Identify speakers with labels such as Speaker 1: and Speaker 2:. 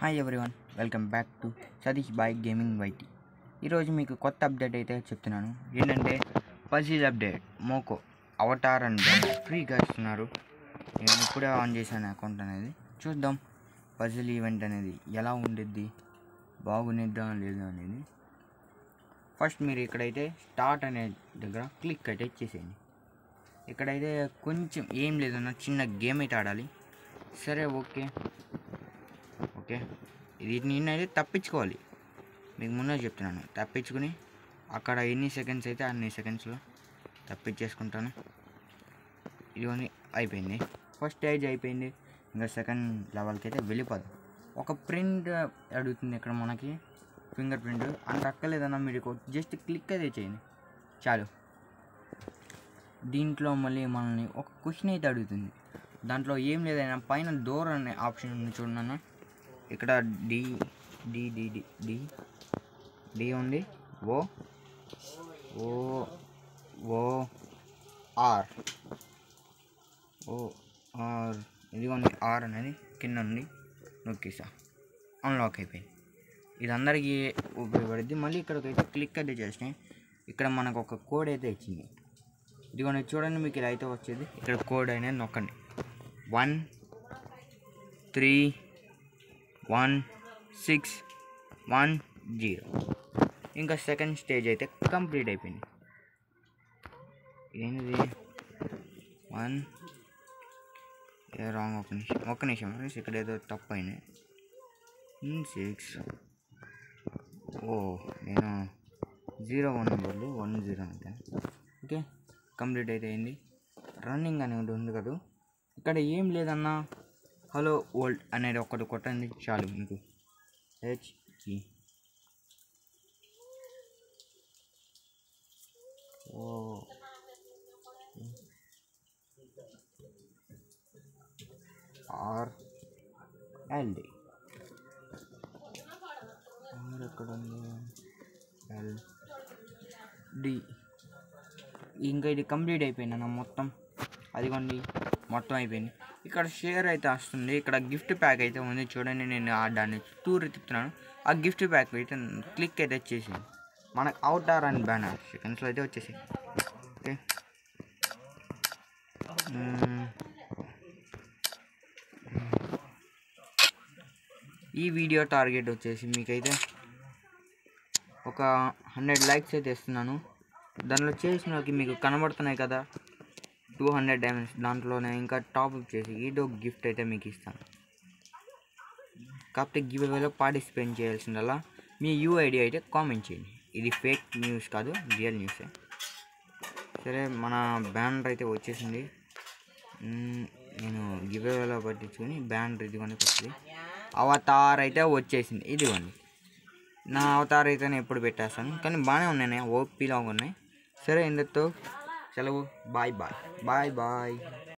Speaker 1: Hi everyone welcome back to Satish boy gaming YT ఈరోజు మీకు కొత్త అప్డేట్ అయితే చెప్తున్నాను ఏంటంటే puzzle update Moco avatar and ఫ్రీగా ఇస్తున్నారు నేను ఇప్పుడే ఆన్ చేశాను అకౌంట్ అనేది చూద్దాం పజిల్ ఈవెంట్ అనేది ఎలా ఉండిద్ది బాగునిద్దా లేదా అనేది ఫస్ట్ మీరు ఇక్కడైతే స్టార్ట్ అనే దగ్గర క్లిక్ అయితే చేసేయండి ఇక్కడైతే కొంచెం ఏం లేదన్న చిన్న గేమ్ అయితే ఆడాలి సరే ఓకే ఓకే ఇది నేనైతే తప్పించుకోవాలి మీకు ముందే చెప్తున్నాను తప్పించుకుని అక్కడ ఎన్ని సెకండ్స్ అయితే అన్ని సెకండ్స్లో తప్పించేసుకుంటాను ఇదిగోని అయిపోయింది ఫస్ట్ స్టేజ్ అయిపోయింది ఇంకా సెకండ్ లెవెల్కి అయితే వెళ్ళిపోదు ఒక ప్రింట్ అడుగుతుంది ఇక్కడ మనకి ఫింగర్ ప్రింట్ అంత అక్కర్లేదన్నా మీరు జస్ట్ క్లిక్ అయితే చేయండి చాలు దీంట్లో మళ్ళీ మనల్ని ఒక క్వశ్చన్ అయితే అడుగుతుంది దాంట్లో ఏం లేదైనా పైన డోర్ అనే ఆప్షన్ ఉంది చూడన్నా ఇక్కడ D D D D D D ఉంది O O O R O R ఇదిగోండి ఆర్ అనేది కింద ఉంది నొక్కేసా అన్లాక్ అయిపోయింది ఇది అందరికీ ఉపయోగపడుద్ది మళ్ళీ ఇక్కడికి అయితే క్లిక్ అయితే చేస్తే ఇక్కడ మనకు ఒక కోడ్ అయితే ఇచ్చింది ఇదిగోండి చూడండి మీకు ఇలా అయితే వచ్చేది ఇక్కడ కోడ్ అనేది నొక్కండి one three one six one zero ఇంకా సెకండ్ స్టేజ్ అయితే కంప్లీట్ అయిపోయింది ఏంటిది వన్ రాంగ్ ఒక నిమిషం ఒక్క నిమిషం ఫ్రెండ్స్ ఇక్కడ ఏదో తప్పు అయినాయి సిక్స్ ఓ నేను జీరో వన్ బదులు వన్ జీరో అంటే ఓకే కంప్లీట్ అయితే అయింది రన్నింగ్ అనేది ఉంది కదా ఇక్కడ ఏం లేదన్నా హలో ఓల్డ్ అనేది ఒకటి కొట్టండి చాలు మీకు హెచ్ ఈ ఓ ఆర్ ఎల్డి ఆర్ ఎక్కడ ఉంది ఎల్ డి ఇంకా ఇది కంప్లీట్ అయిపోయింది అన్న మొత్తం అదిగోండి మొత్తం అయిపోయింది ఇక్కడ షేర్ అయితే వస్తుంది ఇక్కడ గిఫ్ట్ ప్యాక్ అయితే ఉంది చూడండి నేను ఆ దాన్ని టూర్ తిప్పుతున్నాను ఆ గిఫ్ట్ ప్యాక్ అయితే క్లిక్ అయితే వచ్చేసింది మనకు అవుతార్ అండ్ బ్యానర్ సెకండ్స్లో అయితే వచ్చేసింది ఓకే మ్మ్. ఈ వీడియో టార్గెట్ వచ్చేసి మీకైతే ఒక హండ్రెడ్ లైక్స్ అయితే ఇస్తున్నాను దానిలో చేసిన వాళ్ళకి మీకు కనబడుతున్నాయి కదా టూ హండ్రెడ్ డైమండ్స్ దాంట్లోనే ఇంకా టాప్ అప్ చేసి ఏదో గిఫ్ట్ అయితే మీకు ఇస్తాను కాకపోతే గివ్ అవేలో పార్టిసిపేట్ చేయాల్సిందల్లా మీ యూఐడి అయితే కామెంట్ చేయండి ఇది ఫేక్ న్యూస్ కాదు రియల్ న్యూసే సరే మన బ్యానర్ అయితే వచ్చేసింది మ్మ్, నేను గివ్ అవేలో పట్టించుకొని బ్యానర్ ఇదిగోండి వస్తుంది అవతార్ అయితే వచ్చేసింది ఇదిగోండి నా అవతార్ అయితే నేను ఎప్పుడు పెట్టేస్తాను కానీ బాగానే ఉన్నాయి ఓపీలాగా ఉన్నాయి సరే ఇంతతో సెలవు బాయ్ బాయ్ బాయ్ బాయ్